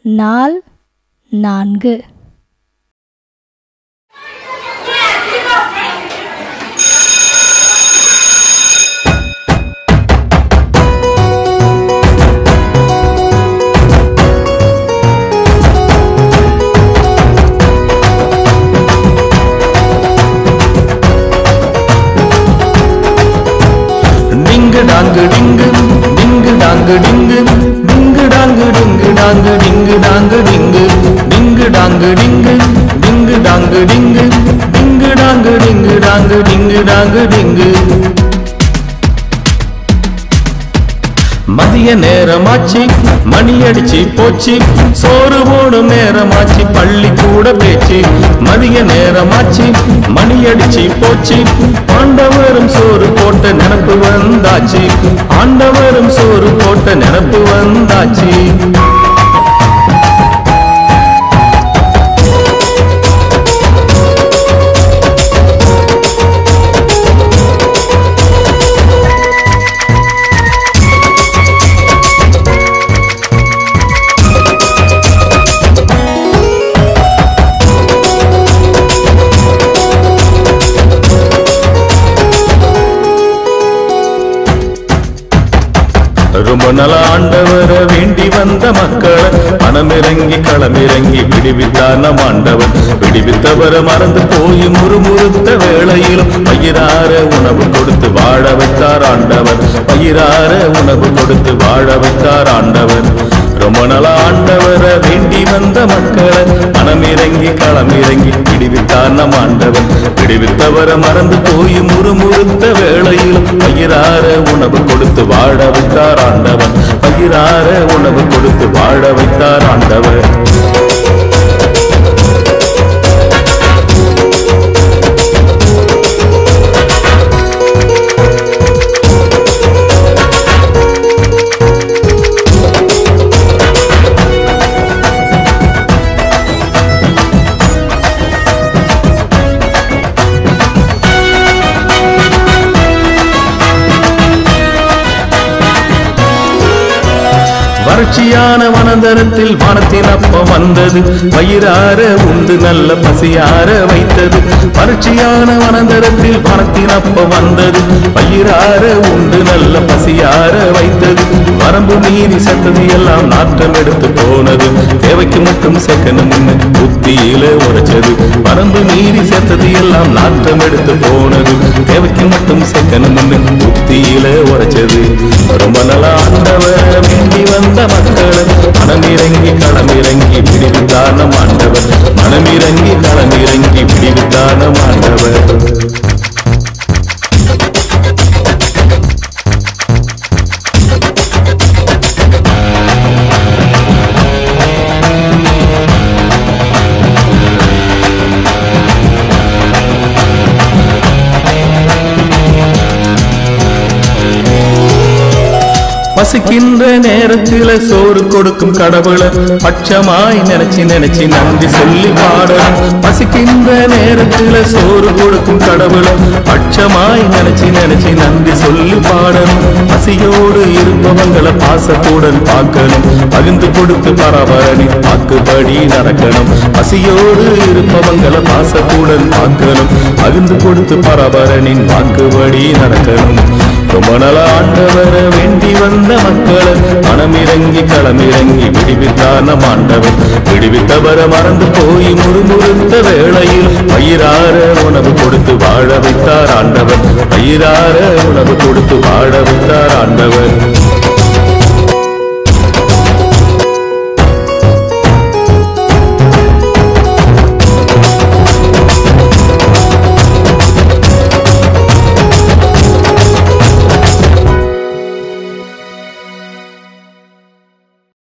நாள் நான்கு டிங்கு டாங்கு டிங்கு டிங்கு டாங்கு டிங்கு டிங்கு டாங்கு டிங்கு டாங்கு டிங்கு டாங்கு டிங்கு டிங்கு டாங்கு டிங்கு டிங்கு டாங்கு டிங்கு டிங்கு டாங்கு டிங்கு டாங்கு டிங்கு டாங்கு டிங்கு மதிய நேரமாச்சு மணி அடிச்சு போச்சு சோறு போடும் நேரமாச்சு பள்ளி கூட பேச்சு மதிய நேரமாச்சு மணி அடிச்சு போச்சு ஆண்டவரும் சோறு போட்ட நினப்பு வந்தாச்சு ஆண்டவரும் சோறு போட்ட நினப்பு வந்தாச்சு ரொம்ப நல ஆண்டவர வேண்டி வந்த மக்களை மனமிறங்கி களமிறங்கி விடுவித்தார் நம் ஆண்டவர் விடுவித்தவர மறந்து போய் முறுமுறுத்த வேளையிலும் பயிரார உணவு கொடுத்து வாழ வைத்தார் ஆண்டவர் பயிரார உணவு கொடுத்து வாழ வைத்தார் ஆண்டவர் ரொம்ப நல ஆண்டவர வேண்டி வந்த மக்களை மனமிறங்கி களமிறங்கி விடுவித்தார் நம் ஆண்டவர் விடுவித்தவர மறந்து போய் முறுமுறுத்த வேளையிலும் பயிரார உணவு கொடுத்து வாழ வைத்தார் ஆண்டவர் பயிரார உணவு கொடுத்து வாழ வைத்தார் ஆண்டவர் வறட்சியான வனந்தரத்தில் வானத்தின் அப்பம் வந்தது வயிறார உண்டு நல்ல பசியார வைத்தது வறட்சியான வனந்தரத்தில் வானத்தின் அப்பம் வந்தது வயிறார உண்டு நல்ல பசியார வைத்தது வரம்பு மீறி செத்தது எல்லாம் நாற்றம் எடுத்து போனது தேவைக்கு மட்டும் செக்கணும் புத்தியில உரைச்சது வரம்பு மீறி செத்தது எல்லாம் நாற்றம் எடுத்து போனது தேவைக்கு மட்டும் செக்கணும் புத்தியில உரைச்சது ரொம்ப நல்லா ஆண்டவர் வேண்டி வந்த மக்கள் மனமிறங்கி களமிறங்கி பிடிவித்தான ஆண்டவர் மனமிறங்கி களமிறங்கி பிடிவித்தான ஆண்டவர் பசிக்கின்ற நேரத்தில சோறு கொடுக்கும் கடவுளை பட்சமாய் நினைச்சு நினைச்சு நன்றி சொல்லி பாடணும் பசிக்கின்ற நேரத்தில சோறு கொடுக்கும் கடவுளை பட்சமாய் நினைச்சு நினைச்சு நன்றி சொல்லி பாடணும் பசியோடு இருப்பவங்களை பாசத்துடன் பார்க்கணும் பகிர்ந்து கொடுத்து பரவரணி வாக்குப்படி நடக்கணும் பசியோடு இருப்பவங்களை பாசத்துடன் பார்க்கணும் பகிர்ந்து கொடுத்து பரவரனின் வாக்குப்படி நடக்கணும் ரொம்ப நல ஆண்டவர வேண்டி வந்த மக்களை மனமிறங்கி களமிறங்கி விடுவித்தார் நம் ஆண்டவர் விடுவித்தவர மறந்து போய் முறுமுறுத்த வேளையில் பயிரார உணவு கொடுத்து வாழ வைத்தார் ஆண்டவர் பயிரார உணவு கொடுத்து வாழ வைத்தார் ஆண்டவர்